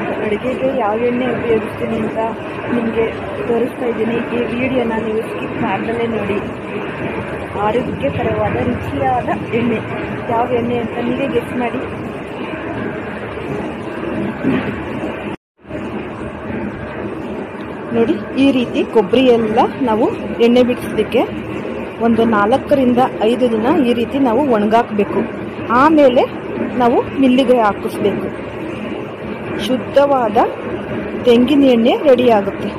ಅಡುಗೆಗೆ ಯಾವ ಎಣ್ಣೆ ಉಪಯೋಗಿಸ್ತೀನಿ ಅಂತ ನಿಮಗೆ ತೋರಿಸ್ತಾ ಇದ್ದೀನಿ ಈ ವಿಡಿಯೋನ ನೀವು ಸ್ಕಿಪ್ ಮಾಡ್ದಲೇ ನೋಡಿ ಆರೋಗ್ಯಕರವಾದ ರುಚಿಯಾದ ಎಣ್ಣೆ ಯಾವ ಎಣ್ಣೆ ಅಂತ ನೀವೇ ಗೆಸ್ ಮಾಡಿ ನೋಡಿ ಈ ರೀತಿ ಕೊಬ್ಬರಿ ಎಲ್ಲ ನಾವು ಎಣ್ಣೆ ಬಿಡಿಸೋದಕ್ಕೆ ಒಂದು ನಾಲ್ಕರಿಂದ ಐದು ದಿನ ಈ ರೀತಿ ನಾವು ಒಣಗಾಕಬೇಕು ಆಮೇಲೆ ನಾವು ಮಿಲ್ಲಿಗೆ ಹಾಕಿಸ್ಬೇಕು ಶುದ್ಧವಾದ ತೆಂಗಿನ ಎಣ್ಣೆ ರೆಡಿ ಆಗುತ್ತೆ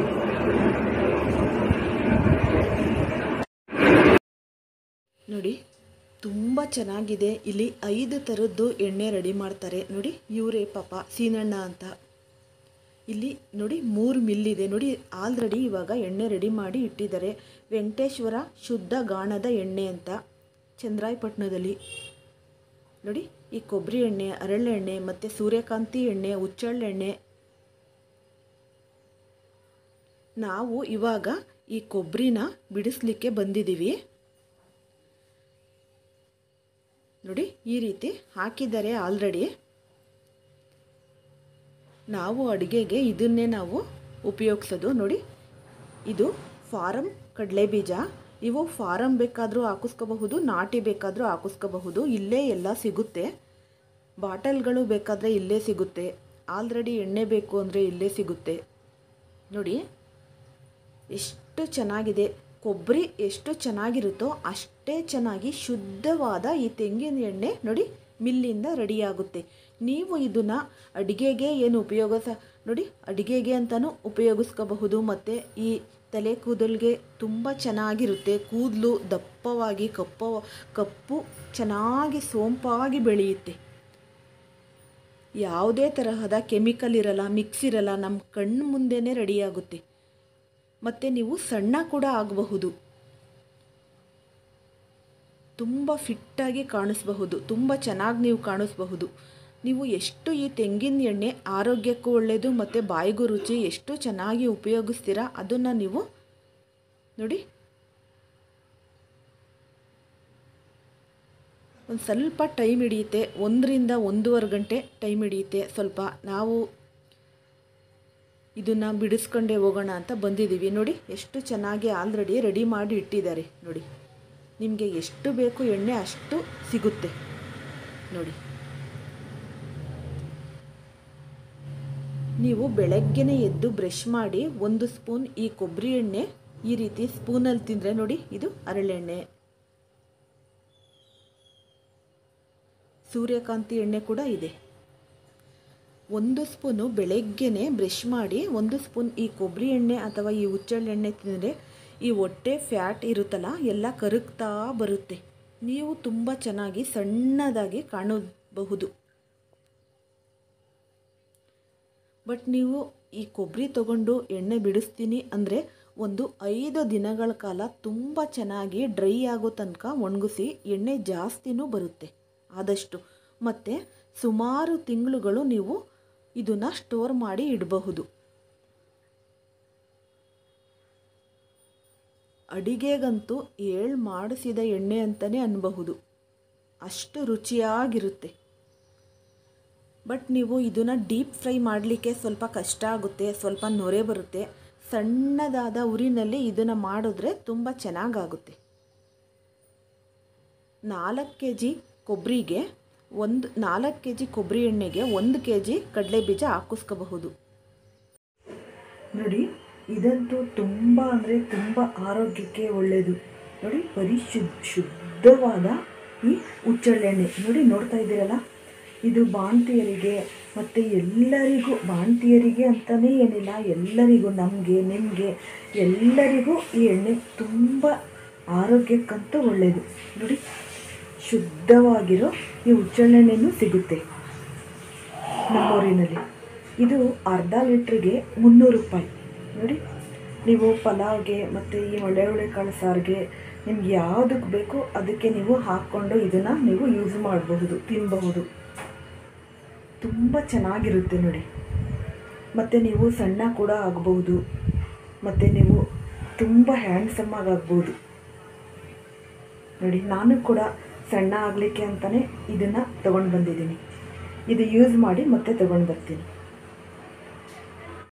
ನೋಡಿ ತುಂಬ ಚೆನ್ನಾಗಿದೆ ಇಲ್ಲಿ ಐದು ಥರದ್ದು ಎಣ್ಣೆ ರೆಡಿ ಮಾಡ್ತಾರೆ ನೋಡಿ ಇವರೇ ಪಾಪ ಸೀನಣ್ಣ ಅಂತ ಇಲ್ಲಿ ನೋಡಿ ಮೂರು ಮಿಲ್ಲಿದೆ ನೋಡಿ ಆಲ್ರೆಡಿ ಇವಾಗ ಎಣ್ಣೆ ರೆಡಿ ಮಾಡಿ ಇಟ್ಟಿದ್ದಾರೆ ವೆಂಕಟೇಶ್ವರ ಶುದ್ಧ ಗಾಣದ ಎಣ್ಣೆ ಅಂತ ಚಂದ್ರಾಯಪಟ್ಟಣದಲ್ಲಿ ನೋಡಿ ಈ ಕೊಬ್ಬರಿ ಎಣ್ಣೆ ಹರಳೆಣ್ಣೆ ಮತ್ತು ಸೂರ್ಯಕಾಂತಿ ಎಣ್ಣೆ ಹುಚ್ಚಳೆಣ್ಣೆ ನಾವು ಇವಾಗ ಈ ಕೊಬ್ಬರಿನ ಬಿಡಿಸ್ಲಿಕ್ಕೆ ಬಂದಿದ್ದೀವಿ ನೋಡಿ ಈ ರೀತಿ ಹಾಕಿದ್ದಾರೆ ಆಲ್ರೆಡಿ ನಾವು ಅಡುಗೆಗೆ ಇದನ್ನೇ ನಾವು ಉಪಯೋಗಿಸೋದು ನೋಡಿ ಇದು ಫಾರಮ್ ಕಡಲೆ ಬೀಜ ಇವು ಫಾರಮ್ ಬೇಕಾದರೂ ಹಾಕಿಸ್ಕೋಬಹುದು ನಾಟಿ ಬೇಕಾದರೂ ಹಾಕಿಸ್ಕೋಬಹುದು ಇಲ್ಲೇ ಎಲ್ಲ ಸಿಗುತ್ತೆ ಬಾಟಲ್ಗಳು ಬೇಕಾದರೆ ಇಲ್ಲೇ ಸಿಗುತ್ತೆ ಆಲ್ರೆಡಿ ಎಣ್ಣೆ ಬೇಕು ಅಂದರೆ ಇಲ್ಲೇ ಸಿಗುತ್ತೆ ನೋಡಿ ಎಷ್ಟು ಚೆನ್ನಾಗಿದೆ ಕೊಬ್ಬರಿ ಎಷ್ಟು ಚೆನ್ನಾಗಿರುತ್ತೋ ಅಷ್ಟೇ ಚೆನ್ನಾಗಿ ಶುದ್ಧವಾದ ಈ ತೆಂಗಿನ ಎಣ್ಣೆ ನೋಡಿ ಮಿಲ್ಲಿಂದ ರೆಡಿಯಾಗುತ್ತೆ ನೀವು ಇದನ್ನು ಅಡುಗೆಗೆ ಏನು ಉಪಯೋಗಿಸ ನೋಡಿ ಅಡುಗೆಗೆ ಅಂತಲೂ ಉಪಯೋಗಿಸ್ಕೋಬಹುದು ಮತ್ತು ಈ ತಲೆ ಕೂದಲಿಗೆ ತುಂಬ ಚೆನ್ನಾಗಿರುತ್ತೆ ಕೂದಲು ದಪ್ಪವಾಗಿ ಕಪ್ಪ ಕಪ್ಪು ಚೆನ್ನಾಗಿ ಸೋಂಪಾಗಿ ಬೆಳೆಯುತ್ತೆ ಯಾವುದೇ ತರಹದ ಕೆಮಿಕಲ್ ಇರಲ್ಲ ಮಿಕ್ಸ್ ಇರಲ್ಲ ನಮ್ಮ ಕಣ್ಣು ಮುಂದೆನೇ ರೆಡಿಯಾಗುತ್ತೆ ಮತ್ತು ನೀವು ಸಣ್ಣ ಕೂಡ ಆಗಬಹುದು ತುಂಬ ಫಿಟ್ಟಾಗಿ ಕಾಣಿಸಬಹುದು ತುಂಬ ಚೆನ್ನಾಗಿ ನೀವು ಕಾಣಿಸಬಹುದು ನೀವು ಎಷ್ಟು ಈ ತೆಂಗಿನ ಎಣ್ಣೆ ಆರೋಗ್ಯಕ್ಕೂ ಒಳ್ಳೆಯದು ಮತ್ತು ಬಾಯಿಗೂ ರುಚಿ ಎಷ್ಟು ಚೆನ್ನಾಗಿ ಉಪಯೋಗಿಸ್ತೀರಾ ಅದನ್ನು ನೀವು ನೋಡಿ ಒಂದು ಸ್ವಲ್ಪ ಟೈಮ್ ಹಿಡಿಯುತ್ತೆ ಒಂದರಿಂದ ಒಂದೂವರೆ ಗಂಟೆ ಟೈಮ್ ಹಿಡಿಯುತ್ತೆ ಸ್ವಲ್ಪ ನಾವು ಇದನ್ನು ಬಿಡಿಸ್ಕೊಂಡೇ ಹೋಗೋಣ ಅಂತ ಬಂದಿದ್ದೀವಿ ನೋಡಿ ಎಷ್ಟು ಚೆನ್ನಾಗಿ ಆಲ್ರೆಡಿ ರೆಡಿ ಮಾಡಿ ಇಟ್ಟಿದ್ದಾರೆ ನೋಡಿ ನಿಮಗೆ ಎಷ್ಟು ಬೇಕು ಎಣ್ಣೆ ಅಷ್ಟು ಸಿಗುತ್ತೆ ನೋಡಿ ನೀವು ಬೆಳಗ್ಗೆನೇ ಎದ್ದು ಬ್ರಷ್ ಮಾಡಿ ಒಂದು ಸ್ಪೂನ್ ಈ ಕೊಬ್ಬರಿ ಎಣ್ಣೆ ಈ ರೀತಿ ಸ್ಪೂನಲ್ಲಿ ತಿಂದರೆ ನೋಡಿ ಇದು ಹರಳೆಣ್ಣೆ ಸೂರ್ಯಕಾಂತಿ ಎಣ್ಣೆ ಕೂಡ ಇದೆ ಒಂದು ಸ್ಪೂನು ಬೆಳಗ್ಗೆನೆ ಬ್ರಷ್ ಮಾಡಿ ಒಂದು ಸ್ಪೂನ್ ಈ ಕೊಬ್ಬರಿ ಎಣ್ಣೆ ಅಥವಾ ಈ ಹುಚ್ಚೆಳ್ಳೆಣ್ಣೆ ತಿಂದರೆ ಈ ಹೊಟ್ಟೆ ಫ್ಯಾಟ್ ಇರುತ್ತಲ್ಲ ಎಲ್ಲ ಕರಗ್ತಾ ಬರುತ್ತೆ ನೀವು ತುಂಬ ಚೆನ್ನಾಗಿ ಸಣ್ಣದಾಗಿ ಕಾಣಬಹುದು ಬಟ್ ನೀವು ಈ ಕೊಬ್ಬರಿ ತಗೊಂಡು ಎಣ್ಣೆ ಬಿಡಿಸ್ತೀನಿ ಅಂದರೆ ಒಂದು ಐದು ದಿನಗಳ ಕಾಲ ತುಂಬ ಚೆನ್ನಾಗಿ ಡ್ರೈ ಆಗೋ ತನಕ ಒಣಗಿಸಿ ಎಣ್ಣೆ ಜಾಸ್ತಿನೂ ಬರುತ್ತೆ ಆದಷ್ಟು ಮತ್ತು ಸುಮಾರು ತಿಂಗಳುಗಳು ನೀವು ಇದನ್ನು ಸ್ಟೋರ್ ಮಾಡಿ ಇಡಬಹುದು ಅಡಿಗೆಗಂತೂ ಏಳು ಮಾಡಿಸಿದ ಎಣ್ಣೆ ಅಂತಲೇ ಅನ್ನಬಹುದು ಅಷ್ಟು ರುಚಿಯಾಗಿರುತ್ತೆ ಬಟ್ ನೀವು ಇದನ್ನು ಡೀಪ್ ಫ್ರೈ ಮಾಡಲಿಕ್ಕೆ ಸ್ವಲ್ಪ ಕಷ್ಟ ಆಗುತ್ತೆ ಸ್ವಲ್ಪ ನೊರೆ ಬರುತ್ತೆ ಸಣ್ಣದಾದ ಉರಿನಲ್ಲಿ ಇದನ್ನು ಮಾಡಿದ್ರೆ ತುಂಬ ಚೆನ್ನಾಗಾಗುತ್ತೆ ನಾಲ್ಕು ಕೆ ಜಿ ಕೊಬ್ಬರಿಗೆ ಒಂದು ನಾಲ್ಕು ಕೆ ಜಿ ಕೊಬ್ಬರಿ ಎಣ್ಣೆಗೆ ಒಂದು ಕೆ ಜಿ ಕಡಲೆ ಬೀಜ ಹಾಕಿಸ್ಕೋಬಹುದು ನೋಡಿ ಇದಂತೂ ತುಂಬ ಅಂದರೆ ತುಂಬ ಆರೋಗ್ಯಕ್ಕೆ ಒಳ್ಳೆಯದು ನೋಡಿ ಬರೀ ಶುದ್ಧ ಶುದ್ಧವಾದ ಈ ಹುಚ್ಚಳೆಣ್ಣೆ ನೋಡಿ ನೋಡ್ತಾ ಇದ್ದೀರಲ್ಲ ಇದು ಬಾಣ್ತಿಯರಿಗೆ ಮತ್ತು ಎಲ್ಲರಿಗೂ ಬಾಣ್ತಿಯರಿಗೆ ಅಂತಲೇ ಏನಿಲ್ಲ ಎಲ್ಲರಿಗೂ ನಮಗೆ ನಿಮಗೆ ಎಲ್ಲರಿಗೂ ಈ ಎಣ್ಣೆ ತುಂಬ ಆರೋಗ್ಯಕ್ಕಂತೂ ಒಳ್ಳೆಯದು ನೋಡಿ ಶುದ್ಧವಾಗಿರೋ ಈ ಹುಚ್ಚೆಣ್ಣೆನೂ ಸಿಗುತ್ತೆ ನಮ್ಮೂರಿನಲ್ಲಿ ಇದು ಅರ್ಧ ಲೀಟ್ರಿಗೆ ಮುನ್ನೂರು ರೂಪಾಯಿ ನೋಡಿ ನೀವು ಪಲಾವ್ಗೆ ಮತ್ತು ಈ ಒಳ್ಳೆ ಒಳ್ಳೆ ಕಾಳು ಸಾರಿಗೆ ನಿಮ್ಗೆ ಯಾವುದಕ್ಕೆ ಬೇಕೋ ಅದಕ್ಕೆ ನೀವು ಹಾಕ್ಕೊಂಡು ಇದನ್ನು ನೀವು ಯೂಸ್ ಮಾಡಬಹುದು ತಿನ್ನಬಹುದು ತುಂಬ ಚೆನ್ನಾಗಿರುತ್ತೆ ನೋಡಿ ಮತ್ತು ನೀವು ಸಣ್ಣ ಕೂಡ ಆಗಬಹುದು ಮತ್ತು ನೀವು ತುಂಬ ಹ್ಯಾಂಡ್ಸಮ್ ಆಗ್ಬೋದು ನೋಡಿ ನಾನು ಕೂಡ ಸಣ್ಣ ಆಗಲಿಕ್ಕೆ ಅಂತಲೇ ಇದನ್ನು ತೊಗೊಂಡು ಬಂದಿದ್ದೀನಿ ಇದು ಯೂಸ್ ಮಾಡಿ ಮತ್ತೆ ತೊಗೊಂಡು ಬರ್ತೀನಿ